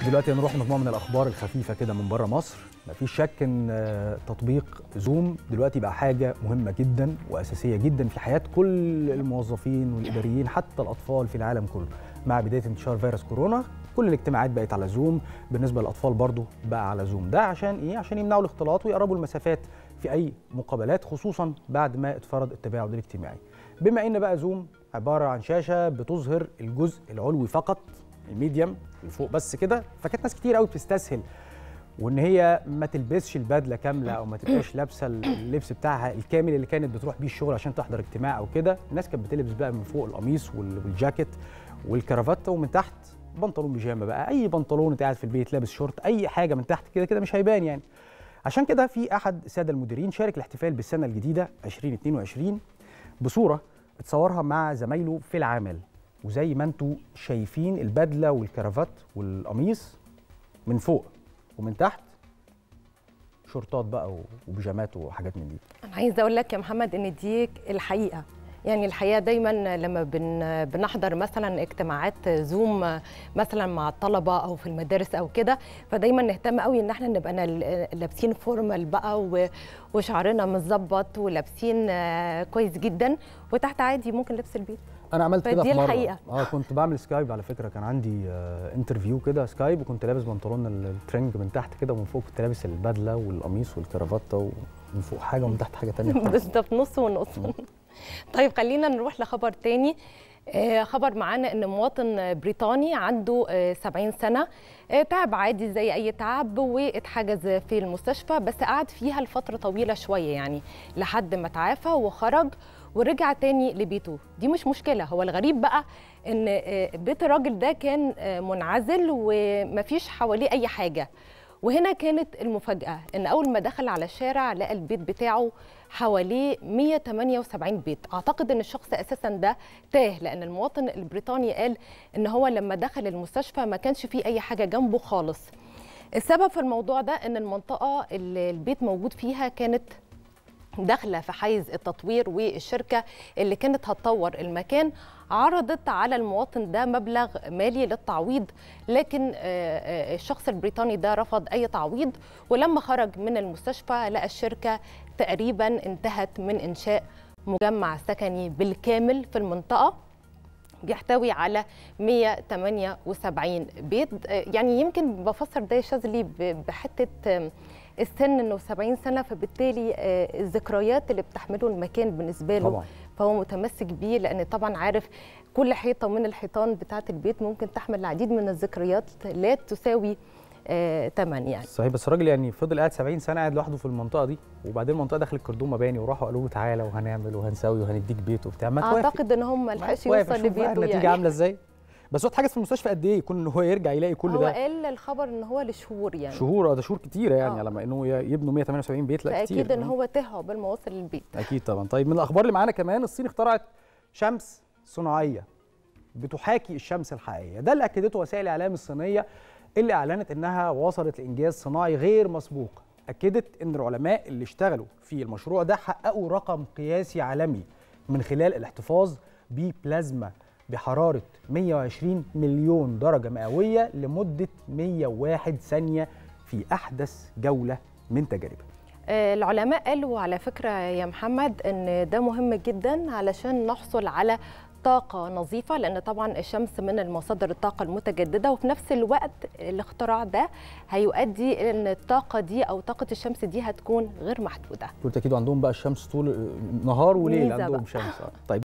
دلوقتي هنروح مجموعه من الاخبار الخفيفه كده من بره مصر مفيش شك ان آه، تطبيق زوم دلوقتي بقى حاجه مهمه جدا واساسيه جدا في حياه كل الموظفين والاداريين حتى الاطفال في العالم كله مع بدايه انتشار فيروس كورونا كل الاجتماعات بقت على زوم بالنسبه للاطفال برضو بقى على زوم ده عشان ايه عشان يمنعوا الاختلاط ويقربوا المسافات في اي مقابلات خصوصا بعد ما اتفرض التباعد الاجتماعي بما ان بقى زوم عباره عن شاشه بتظهر الجزء العلوي فقط الميديم اللي فوق بس كده فكانت ناس كتير قوي بتستسهل وان هي ما تلبسش البدله كامله او ما تبقاش لابسه اللبس بتاعها الكامل اللي كانت بتروح بيه الشغل عشان تحضر اجتماع او كده الناس كانت بتلبس بقى من فوق القميص وال- والجاكيت والكرافته ومن تحت بنطلون بيجامه بقى اي بنطلون انت قاعد في البيت لابس شورت اي حاجه من تحت كده كده مش هيبان يعني عشان كده في احد الساده المديرين شارك الاحتفال بالسنه الجديده 2022 بصوره اتصورها مع زمايله في العمل وزي ما انتم شايفين البدله والكرافات والقميص من فوق ومن تحت شورتات بقى وبيجامات وحاجات من دي انا عايزه اقول لك يا محمد ان دي الحقيقه يعني الحقيقه دايما لما بن بنحضر مثلا اجتماعات زوم مثلا مع الطلبه او في المدارس او كده فدايما نهتم قوي ان احنا نبقى نل- لابسين فورمال بقى و- وشعرنا متظبط ولابسين آه، كويس جدا وتحت عادي ممكن لبس البيت انا عملت كده فدي في مره الحقيقة. اه كنت بعمل سكايب على فكره كان عندي آه انترفيو كده سكايب وكنت لابس بنطلون ال- الترنج من تحت كده ومن فوق كنت لابس البدله والقميص والكرافته ومن فوق حاجه ومن تحت حاجه تانية خالص. بالظبط نص ونص طيب خلينا نروح لخبر تاني آه، خبر معانا ان مواطن بريطاني عنده آه، 70 سنه آه، تعب عادي زي اي تعب واتحجز في المستشفى بس قعد فيها لفتره طويله شويه يعني لحد ما تعافى وخرج ورجع تاني لبيته دي مش مشكله هو الغريب بقى ان آه، بيت الراجل ده كان آه، منعزل ومفيش حواليه اي حاجه وهنا كانت المفاجأة إن أول ما دخل على الشارع لقى البيت بتاعه حواليه 178 بيت أعتقد إن الشخص أساسا ده تاه لأن المواطن البريطاني قال إن هو لما دخل المستشفى ما كانش فيه أي حاجة جنبه خالص السبب في الموضوع ده إن المنطقة اللي البيت موجود فيها كانت داخله في حيز التطوير والشركه اللي كانت هتطور المكان عرضت على المواطن ده مبلغ مالي للتعويض لكن آه، آه، الشخص البريطاني ده رفض اي تعويض ولما خرج من المستشفى لقى الشركه تقريبا انتهت من انشاء مجمع سكني بالكامل في المنطقه بيحتوي على 178 بيت آه، يعني يمكن بفسر ده يا شاذلي ب- بحته آم، السن انه 70 سنه فبالتالي آه، الذكريات اللي بتحمله المكان بالنسبه له طبعا فهو متمسك بيه لان طبعا عارف كل حيطه من الحيطان بتاعه البيت ممكن تحمل العديد من الذكريات لا تساوي آه، ثمن يعني صحيح بس الراجل يعني فضل قاعد 70 سنه قاعد لوحده في المنطقه دي وبعدين المنطقه دخلت كردون مباني وراحوا قالوا له تعالى وهنعمل وهنسوي وهنديك بيت وبتاع ما توافق. اعتقد ان هم ما لحقش واقف يوصل أشوف بقى لبيته النتيجه يعني عامله ازاي بس هو اتحجز في المستشفى قد ايه يكون ان هو يرجع يلاقي كل هو ده قال الخبر ان هو لشهور يعني شهور اه ده شهور كتيره يعني آه. لما انه ي- يبنوا 178 بيت لا كتير فاكيد ان آه. هو ته عقبال ما وصل للبيت اكيد طبعا طيب من الاخبار اللي معانا كمان الصين اخترعت شمس صناعيه بتحاكي الشمس الحقيقيه ده اللي اكدته وسائل الاعلام الصينيه اللي اعلنت انها وصلت لانجاز صناعي غير مسبوق اكدت ان العلماء اللي اشتغلوا في المشروع ده حققوا رقم قياسي عالمي من خلال الاحتفاظ ببلازما بحراره 120 مليون درجه مئويه لمده 101 ثانيه في احدث جوله من تجاربها آه، العلماء قالوا على فكرة يا محمد ان ده مهم جدا علشان نحصل على طاقة نظيفة لأن طبعا الشمس من المصادر الطاقة المتجددة وفي نفس الوقت الاختراع ده هيؤدي إلى أن الطاقة دي أو طاقة الشمس دي هتكون غير محدودة قلت اكيد عندهم بقى الشمس طول نهار وليل ميزة عندهم بقى. شمس آه. طيب